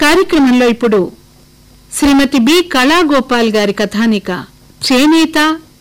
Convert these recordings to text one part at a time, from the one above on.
కార్యక్రమంలో ఇప్పుడు శ్రీమతి బి కళాగోపాల్ గారి కథానిక చేనేత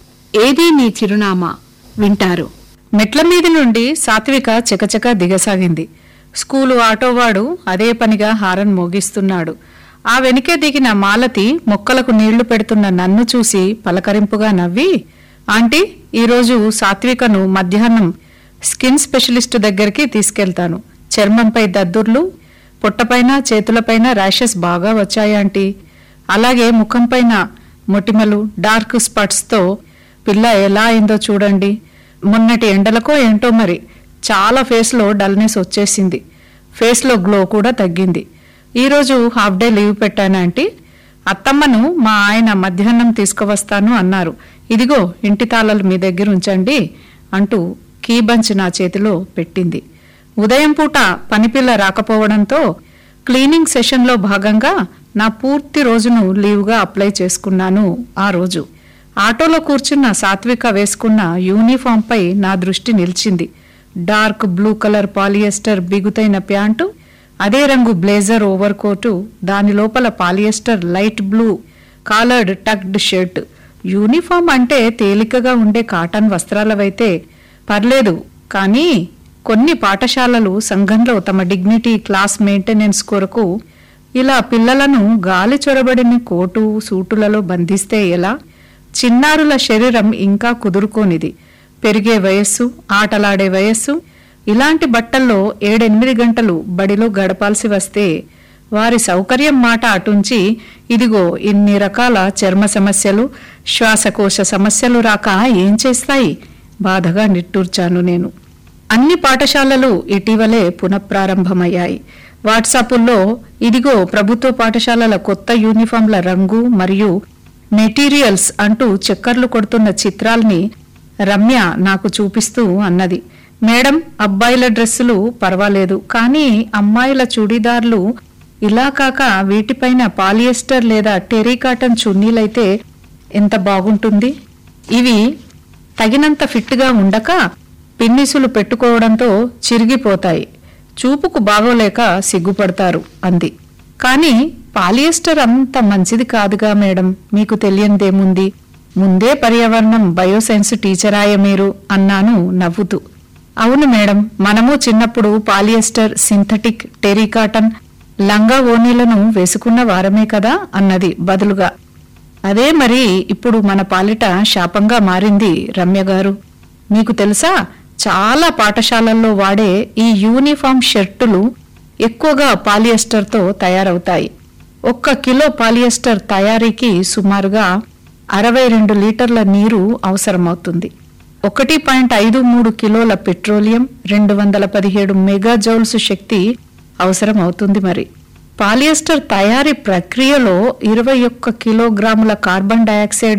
ఏదీ నీ చిరునామా వింటారు మెట్ల మీద నుండి సాత్విక చకచక దిగసాగింది స్కూలు ఆటోవాడు అదే పనిగా హారన్ మోగిస్తున్నాడు ఆ వెనుకే దిగిన మాలతి మొక్కలకు నీళ్లు పెడుతున్న నన్ను చూసి పలకరింపుగా నవ్వి ఆంటీ ఈరోజు సాత్వికను మధ్యాహ్నం స్కిన్ స్పెషలిస్ట్ దగ్గరికి తీసుకెళ్తాను చర్మంపై దద్దుర్లు పొట్టపైన చేతులపైన ర్యాషెస్ బాగా వచ్చాయి ఆంటీ అలాగే ముఖంపైన మొటిమలు డార్క్ స్పాట్స్తో పిల్ల ఎలా అయిందో చూడండి మొన్నటి ఎండలకో ఏంటో మరి చాలా ఫేస్లో డల్నెస్ వచ్చేసింది ఫేస్లో గ్లో కూడా తగ్గింది ఈరోజు హాఫ్ డే లీవ్ పెట్టాను ఆంటీ అత్తమ్మను మా ఆయన మధ్యాహ్నం తీసుకువస్తాను అన్నారు ఇదిగో ఇంటి తాళాలు మీ దగ్గర ఉంచండి అంటూ కీ బంచ్ నా చేతిలో పెట్టింది ఉదయం పూట పనిపిల్ల రాకపోవడంతో క్లీనింగ్ సెషన్లో భాగంగా నా పూర్తి రోజును లీవ్గా అప్లై చేసుకున్నాను ఆ రోజు ఆటోలో కూర్చున్న సాత్విక వేసుకున్న యూనిఫామ్పై నా దృష్టి నిలిచింది డార్క్ బ్లూ కలర్ పాలియస్టర్ బిగుతైన ప్యాంటు అదే రంగు బ్లేజర్ ఓవర్ కోటు దాని లోపల polyester light blue collared tucked shirt uniform అంటే తేలికగా ఉండే కాటన్ వస్త్రాలవైతే పర్లేదు కానీ కొన్ని పాఠశాలలు సంఘంలో తమ డిగ్నిటీ క్లాస్ మెయింటెనెన్స్ కొరకు ఇలా పిల్లలను గాలి చొరబడిన కోటు సూటులలో బంధిస్తే ఎలా చిన్నారుల శరీరం ఇంకా కుదురుకోనిది పెరిగే వయస్సు ఆటలాడే వయస్సు ఇలాంటి బట్టల్లో ఏడెనిమిది గంటలు బడిలో గడపాల్సి వస్తే వారి సౌకర్యం మాట అటుంచి ఇదిగో ఇన్ని రకాల చర్మ సమస్యలు శ్వాసకోశ సమస్యలు రాక ఏం చేస్తాయి బాధగా నిట్టూర్చాను నేను అన్ని పాఠశాలలు ఇటీవలే పునఃప్రారంభమయ్యాయి వాట్సాపుల్లో ఇదిగో ప్రభుత్వ పాఠశాలల కొత్త యూనిఫామ్ల రంగు మరియు మెటీరియల్స్ అంటూ చక్కర్లు కొడుతున్న చిత్రాల్ని రమ్య నాకు చూపిస్తూ అన్నది మేడం అబ్బాయిల డ్రెస్సులు పర్వాలేదు కానీ అమ్మాయిల చూడీదార్లు ఇలా కాక వీటిపైన పాలియస్టర్ లేదా టెరికాటన్ చున్నీలైతే ఎంత బాగుంటుంది ఇవి తగినంత ఫిట్గా ఉండక పిన్నిసులు పెట్టుకోవడంతో చిరిగిపోతాయి చూపుకు బాగోలేక సిగ్గుపడతారు అంది కానీ పాలియస్టర్ అంత మంచిది కాదుగా మేడం మీకు తెలియనిదేముంది ముందే పర్యావరణం బయోసైన్స్ టీచరాయ మీరు అన్నాను నవ్వుతూ అవును మేడం మనము చిన్నప్పుడు పాలియస్టర్ సింథటిక్ టెరికాటన్ లంగా ఓనీలను వేసుకున్న వారమే కదా అన్నది బదులుగా అదే మరి ఇప్పుడు మన పాలిట శాపంగా మారింది రమ్య గారు మీకు తెలుసా చాలా పాఠశాలల్లో వాడే ఈ యూనిఫామ్ షర్టులు ఎక్కువగా పాలియస్టర్తో తయారవుతాయి ఒక్క కిలో పాలియస్టర్ తయారీకి సుమారుగా అరవై రెండు లీటర్ల నీరు అవసరమవుతుంది ఒకటి పాయింట్ ఐదు మూడు కిలోల పెట్రోలియం రెండు వందల పదిహేడు మెగాజౌల్స్ శక్తి అవసరం అవుతుంది మరి పాలియస్టర్ తయారీ ప్రక్రియలో ఇరవై ఒక్క కిలోగ్రాముల కార్బన్ డయాక్సైడ్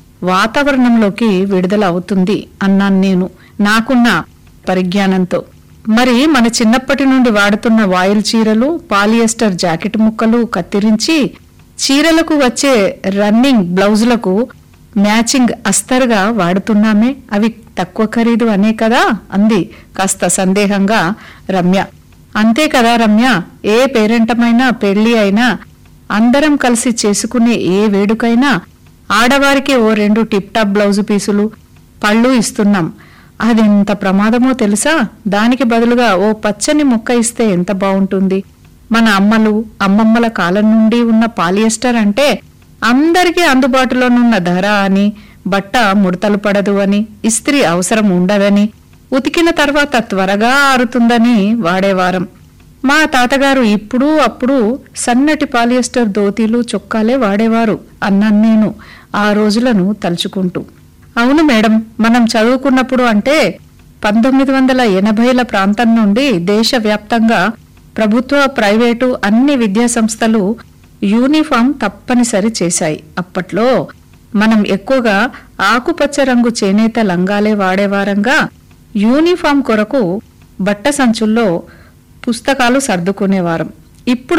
వాతావరణంలోకి విడుదల అవుతుంది అన్నాను నేను నాకున్న పరిజ్ఞానంతో మరి మన చిన్నప్పటి నుండి వాడుతున్న వాయిల్ చీరలు పాలియస్టర్ జాకెట్ ముక్కలు కత్తిరించి చీరలకు వచ్చే రన్నింగ్ బ్లౌజులకు మ్యాచింగ్ అస్తరుగా వాడుతున్నామే అవి తక్కువ ఖరీదు అనే కదా అంది కాస్త సందేహంగా రమ్య అంతే కదా రమ్య ఏ పేరెంటమైనా పెళ్లి అయినా అందరం కలిసి చేసుకునే ఏ వేడుకైనా ఆడవారికి ఓ రెండు టిప్ టాప్ బ్లౌజు పీసులు పళ్ళు ఇస్తున్నాం అది ఎంత ప్రమాదమో తెలుసా దానికి బదులుగా ఓ పచ్చని ముక్క ఇస్తే ఎంత బాగుంటుంది మన అమ్మలు అమ్మమ్మల కాలం నుండి ఉన్న పాలియస్టర్ అంటే అందరికీ అందుబాటులోనున్న ధర అని బట్ట ముడతలు పడదు అని ఇస్త్రీ అవసరం ఉండదని ఉతికిన తర్వాత త్వరగా ఆరుతుందని వాడేవారం మా తాతగారు ఇప్పుడు అప్పుడు సన్నటి పాలియస్టర్ ధోతీలు చొక్కాలే వాడేవారు అన్నాను నేను ఆ రోజులను తలుచుకుంటూ అవును మేడం మనం చదువుకున్నప్పుడు అంటే పంతొమ్మిది వందల ఎనభైల ప్రాంతం నుండి దేశవ్యాప్తంగా ప్రభుత్వ ప్రైవేటు అన్ని విద్యా సంస్థలు యూనిఫామ్ తప్పనిసరి చేశాయి అప్పట్లో మనం ఎక్కువగా ఆకుపచ్చ రంగు చేనేత లంగాలే వాడేవారంగా యూనిఫామ్ కొరకు బట్ట సంచుల్లో పుస్తకాలు సర్దుకునేవారం ఇప్పుడు